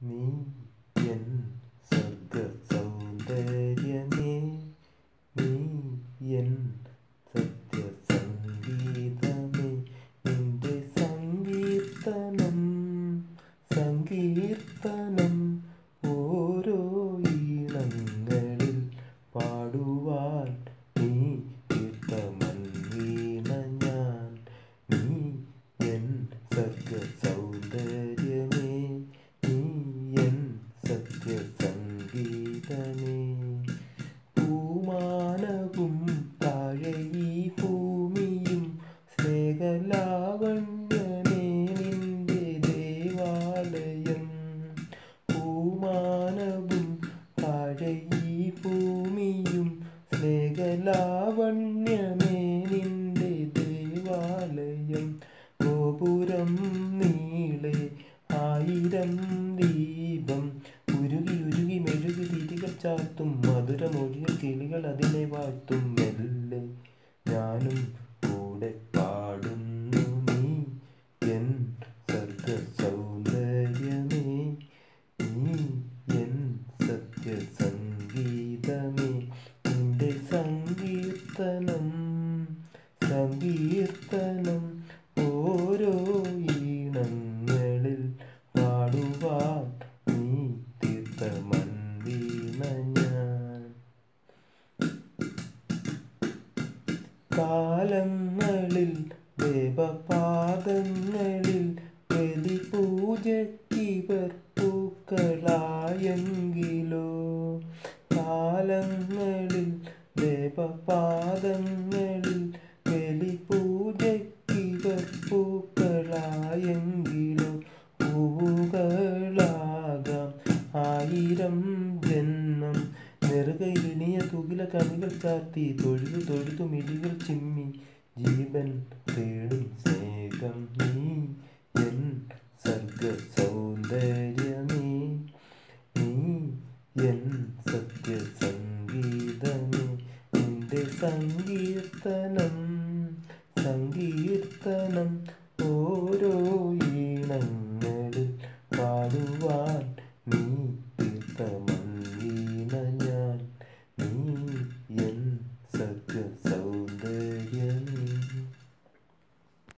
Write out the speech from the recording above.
നീ എൻ സ്വർഗ സൗന്ദര്യമേ നീ എൻ സത്യ സംഗീതമേ നിന്റെ സങ്കീർത്തനം സങ്കീർത്തനം ഓരോ ഈണങ്ങളിൽ പാടുവാൻ നീ കീർത്തമൻ വീണ ഞാൻ നീ എൻ സർഗ സൗന്ദര്യമേ നീ എൻ സത്യ സംഗീതമേ പൂമാനവും താഴെ ഈ ഭൂമിയും സ്നേഹലാവണ്യമേ നിന്റെ ദേവാലയം പൂമാനവും താഴെ ഈ ഭൂമിയും സ്നേഹലാവണ്യമേ നിന്റെ ദേവാലയം ഗോപുരം നീളെ ആയിരം ദീപം ഉരുകി ഉരുകി മെഴുകി തിരികൾ ചാർത്തും മധുരമൊഴിയ കിളികൾ അതിനെ വാഴ്ത്തും മെല്ലെ ഞാനും കൂടെ പാടുന്നു നീ എൻ സർഗ സൗന്ദര്യമേ നീ എൻ സത്യ സംഗീതമേ നിന്റെ സങ്കീർത്തനം സങ്കീർത്തനം ഓരോ ഈണങ്ങളിൽ പാടുവാൻ നീ തീർത്ത മൺവീണ ഞാൻ കാലങ്ങളിൽ ദേവപാദങ്ങളിൽ ബലി പൂജയ്ക്കിവർ പൂക്കളായെങ്കിലോ കാലങ്ങളിൽ ദേവപാദങ്ങളിൽ ബലി പൂജയ്ക്കിവർ പൂക്കളായെങ്കിലോ പൂവുകളാകാം ആയിരം ജന്മം നെറുകയിലിനിയ തുകില കണികൾ ചാർത്തി തൊഴുതു തൊഴുതു മിഴികൾ ചിമ്മി ജീവൻ തേടും സ്നേഹം നീ എൻ സർഗ സൗന്ദര്യമേ നീ എൻ സത്യ സംഗീതമേ നിന്റെ സങ്കീർത്തനം സങ്കീർത്തനം ഓരോ ഈണങ്ങളിൽ പാടുവാൻ നീ